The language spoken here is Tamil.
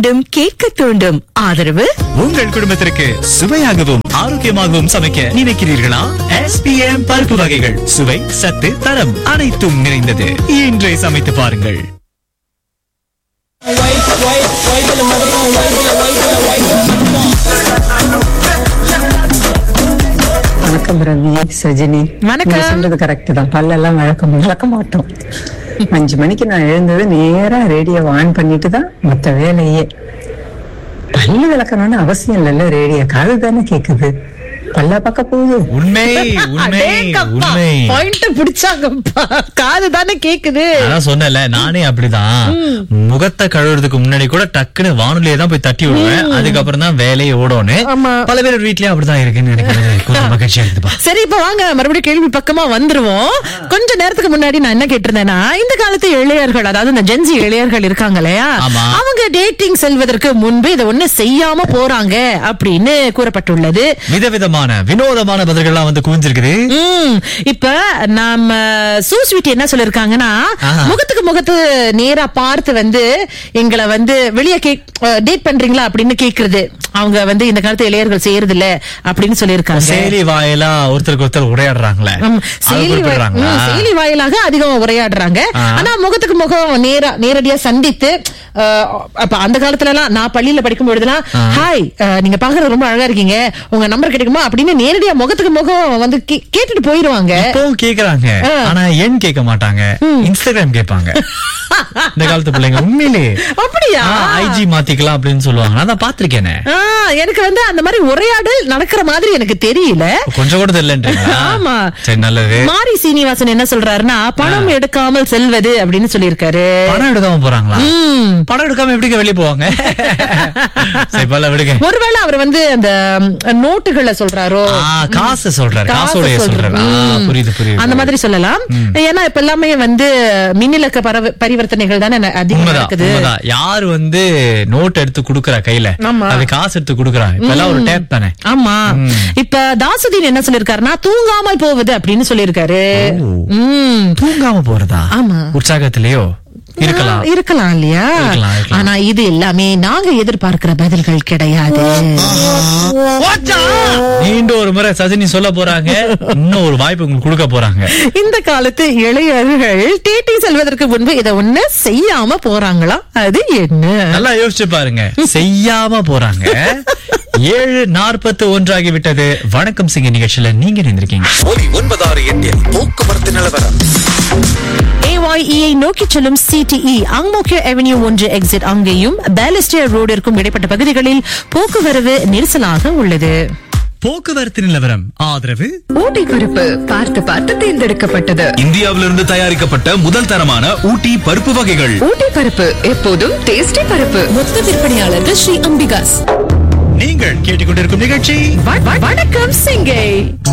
தூண்டும் கேட்க தூண்டும் ஆதரவு உங்கள் குடும்பத்திற்கு சுவையாகவும் ஆரோக்கியமாகவும் சமைக்க நினைக்கிறீர்களா எஸ்பிஎம் பருப்பு வகைகள் சுவை சத்து தரம் அனைத்தும் நிறைந்தது இன்றே சமைத்து பாருங்கள் வணக்கம் ரவி சஜினி வணக்கம். நீங்க சொல்றது கரெக்ட் தான் பல்லெல்லாம் வழக்கம் வளர்க்க மாட்டோம் அஞ்சு மணிக்கு நான் எழுந்தது நேரா ரேடியோ ஆன் பண்ணிட்டு தான் மத்த வேலையே பல்லு விளக்கணும்னு அவசியம் இல்லைல்ல ரேடியோ காது தானே கேக்குது பல்லா பார்க்க போகுது உண்மை உண்மை உண்மை பாயிண்ட் பிடிச்சாங்கப்பா காது தானே கேக்குது அதான் சொன்னல நானே அப்படிதான் முகத்தை கழுவுறதுக்கு முன்னாடி கூட டக்குன்னு வானொலியை தான் போய் தட்டி விடுவேன் அதுக்கப்புறம் தான் வேலையை ஓடணும் ஆமா. பல பேர் வீட்லயும் அப்படிதான் இருக்குன்னு நினைக்கிறது கொஞ்சம் மகிழ்ச்சியா இருக்குதுப்பா சரி இப்ப வாங்க மறுபடியும் கேள்வி பக்கமா வந்துருவோம் கொஞ்ச நேரத்துக்கு முன்னாடி நான் என்ன கேட்டிருந்தேன்னா இந்த காலத்து இளையர்கள் அதாவது இந்த ஜென்சி இளையர்கள் இருக்காங்க இல்லையா ஆமா. அவங்க டேட்டிங் செல்வதற்கு முன்பு இதை ஒண்ணு செய்யாம போறாங்க அப்படின்னு கூறப்பட்டுள்ளது விதவிதமான வினோதமான பதில்கள்லாம் வந்து குவிஞ்சிருக்குது ம், இப்ப நாம சூஸ்வீட் என்ன சொல்லிருக்காங்கன்னா ஆஹா. முகத்துக்கு முகத்து நேரா பார்த்து வந்து எங்களை வந்து வெளியே டேட் பண்றீங்களா அப்படின்னு கேக்குறது அவங்க வந்து இந்த காலத்து இளையர்கள் செய்யறது இல்ல அப்படின்னு சொல்லியிருக்காங்க செயலி வாயிலா ஒருத்தருக்கு ஒருத்தர் உரையாடுறாங்களே ஆமா. அது செயலி வாய்- குறிப்பிடுறாங்களா? ம், செயலி வாயிலாக அதிகம் உரையாடுறாங்க ஆ. ஆனா முகத்துக்கு முகம் நேரா நேரடியா சந்தித்து அஹ், அப்ப அந்த காலத்துல எல்லாம் நான் பள்ளியில படிக்கும் பொழுதுலாம் ஹாய் அஹ், நீங்க பாக்குறது ரொம்ப அழகா இருக்கீங்க உங்க நம்பர் கிடைக்குமா அப்படின்னு நேரடியா முகத்துக்கு முகம் வந்து கே- கேட்டுட்டு போயிருவாங்க இப்பவும் கேக்குறாங்க ஆ. ஆனா எண் கேட்க மாட்டாங்க இன்ஸ்டாகிராம் கேட்பாங்க இந்த காலத்து பிள்ளைங்க உண்மையிலே அப்படியா ஐஜி மாத்திக்கலாம் அப்படின்னு சொல்லுவாங்க நான் தான் பாத்திருக்கேனே ஆ, எனக்கு வந்து அந்த மாதிரி உரையாடல் நடக்கிற மாதிரி எனக்கு தெரியல கொஞ்சம் கூட தெரியலன்றீங்களா ஆமா சரி நல்லது மாரி சீனிவாசன் என்ன சொல்றாருன்னா பணம் எடுக்காமல் செல்வது அப்படின்னு சொல்லியிருக்காரு பணம் எடுக்காம போறாங்களா ம். பணம் எடுக்காம எப்படிங்க வெளிய போவாங்க சரி பல விடுங்க ஒருவேளை அவர் வந்து அந்த ம், நோட்டுகளை சொல்றாரோ ஆ, காசு சொல்றாரு காசு காசோடைய சொல்றாரு ஆ, ம். புரியுது புரியுது அந்த மாதிரி சொல்லலாம் ஏன்னா இப்ப எல்லாமே வந்து மின்னிலக்க பரவ- பரிவர்த்தனைகள் தானே ந- அதிகம் உண்மைதான் நடக்குது உண்மைதான் யாரு வந்து நோட் எடுத்து குடுக்கறா கையில ஆமா. அது காசு எடுத்து குடுக்கறா இப்ப எல்லாம் ஒரு டேப் தானே ஆமா இப்ப தாசுதீன் என்ன சொல்லிருக்காருன்னா தூங்காமல் போவது அப்படின்னு சொல்லியிருக்காரு ம். தூங்காம போறதா ஆமா. உற்சாகத்திலேயோ இருக்கலாம் ஆ, இருக்கலாம் இல்லையா இருக்கலாம், இருக்கலாம். ஆனா இது எல்லாமே நாங்க எதிர்பார்க்கிற பதில்கள் கிடையாது மீண்டும் ஒரு முறை சஜினி சொல்ல போறாங்க இன்னும் ஒரு வாய்ப்பு உங்களுக்கு கொடுக்க போறாங்க இந்த காலத்து இளையர்கள் டேட்டி செல்வதற்கு முன்பு இதை ஒண்ணு செய்யாம போறாங்களா அது என்ன நல்லா யோசிச்சு பாருங்க செய்யாம போறாங்க ஏழு நாற்பத்து ஒன்றாகி விட்டது வணக்கம் சிங்க நிகழ்ச்சியில நீங்க நின்றுருக்கீங்க ஒலி ஒன்பதாறு எட்டில் போக்குவரத்து நிலவரம் ஏஒய்இயை நோக்கி செல்லும் சிடிஇ அங்மோக்கிய அவென்யூ ஒன்று எக்ஸிட் அங்கேயும் பேலிஸ்டியர் ரோடிற்கும் இடைப்பட்ட பகுதிகளில் போக்குவரவு நெரிசலாக உள்ளது போக்குவரத்து நிலவரம் ஆதரவு ஊட்டி பருப்பு பார்த்து பார்த்து தேர்ந்தெடுக்கப்பட்டது இந்தியாவிலிருந்து தயாரிக்கப்பட்ட முதல் தரமான ஊட்டி பருப்பு வகைகள் ஊட்டி பருப்பு எப்போதும் டேஸ்டி பருப்பு மொத்த விற்பனையாளர்கள் ஸ்ரீ அம்பிகாஸ் நீங்கள் கேட்டுக்கொண்டிருக்கும் நிகழ்ச்சி வ- வ- வணக்கம் சிங்கை